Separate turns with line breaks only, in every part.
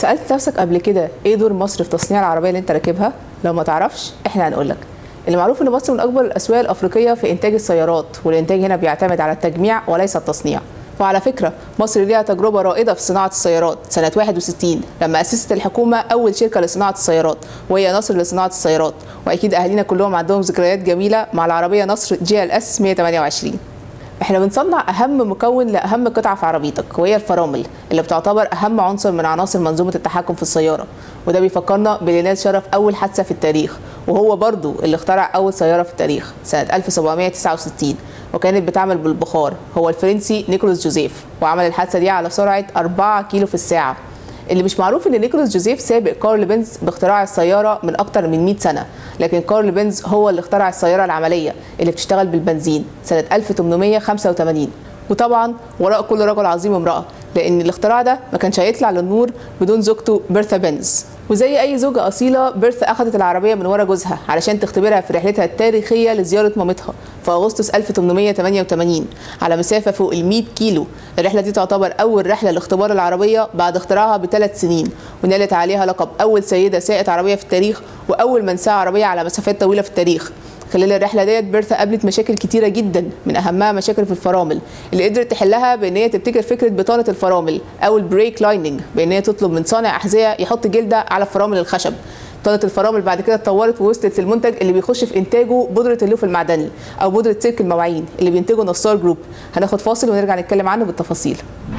سالت نفسك قبل كده ايه دور مصر في تصنيع العربيه اللي انت راكبها لو ما تعرفش احنا هنقول لك اللي معروف ان مصر من اكبر الاسواق الافريقيه في انتاج السيارات والانتاج هنا بيعتمد على التجميع وليس التصنيع وعلى فكرة مصر ليها تجربة رائدة في صناعة السيارات سنة 61 لما أسست الحكومة أول شركة لصناعة السيارات وهي نصر لصناعة السيارات وأكيد أهالينا كلهم عندهم ذكريات جميلة مع العربية نصر جي ال اس 128 احنا بنصنع اهم مكون لاهم قطعه في عربيتك وهي الفرامل اللي بتعتبر اهم عنصر من عناصر منظومه التحكم في السياره وده بيفكرنا بليناد شرف اول حادثه في التاريخ وهو برضو اللي اخترع اول سياره في التاريخ سنه 1769 وكانت بتعمل بالبخار هو الفرنسي نيكولاس جوزيف وعمل الحادثه دي على سرعه 4 كيلو في الساعه اللي مش معروف ان نيكولاس جوزيف سابق كارل بنز باختراع السياره من اكتر من 100 سنه لكن كارل بنز هو اللي اخترع السياره العمليه اللي بتشتغل بالبنزين سنه 1885 وطبعا وراء كل رجل عظيم امراه لان الاختراع ده ما كانش هيطلع للنور بدون زوجته بيرثا بنز وزي اي زوجه اصيله بيرثا اخذت العربيه من ورا جوزها علشان تختبرها في رحلتها التاريخيه لزياره مامتها في اغسطس 1888 على مسافه فوق ال 100 كيلو الرحله دي تعتبر اول رحله لاختبار العربيه بعد اختراعها بثلاث سنين ونالت عليها لقب اول سيده سائقه عربيه في التاريخ واول من ساق عربيه على مسافات طويله في التاريخ خلال الرحله ديت بيرثا قابلت مشاكل كتيره جدا من اهمها مشاكل في الفرامل اللي قدرت تحلها بان هي تبتكر فكره بطانه الفرامل او البريك لايننج بان هي تطلب من صانع احذيه يحط جلده على فرامل الخشب بطانه الفرامل بعد كده اتطورت ووصلت للمنتج اللي بيخش في انتاجه بودره اللوف المعدني او بودره سلك المواعين اللي بينتجه نصار جروب هناخد فاصل ونرجع نتكلم عنه بالتفاصيل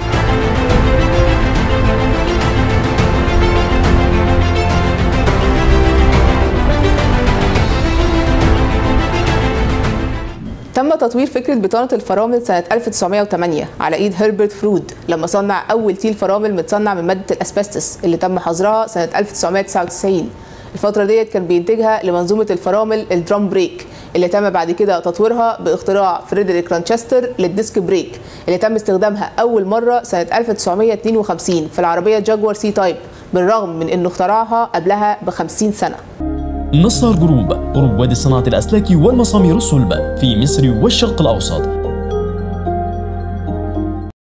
تم تطوير فكرة بطانة الفرامل سنة 1908 على إيد هربرت فرود لما صنع أول تيل فرامل متصنع من مادة الأسبستس اللي تم حظرها سنة 1999 الفترة ديت كان بينتجها لمنظومة الفرامل الدرام بريك اللي تم بعد كده تطويرها باختراع فريدريك رانشستر للديسك بريك اللي تم استخدامها أول مرة سنة 1952 في العربية جاكوار سي تايب بالرغم من إنه اخترعها قبلها ب 50 سنة
نصار جروب رواد صناعة الأسلاك والمسامير الصلبة في مصر والشرق الأوسط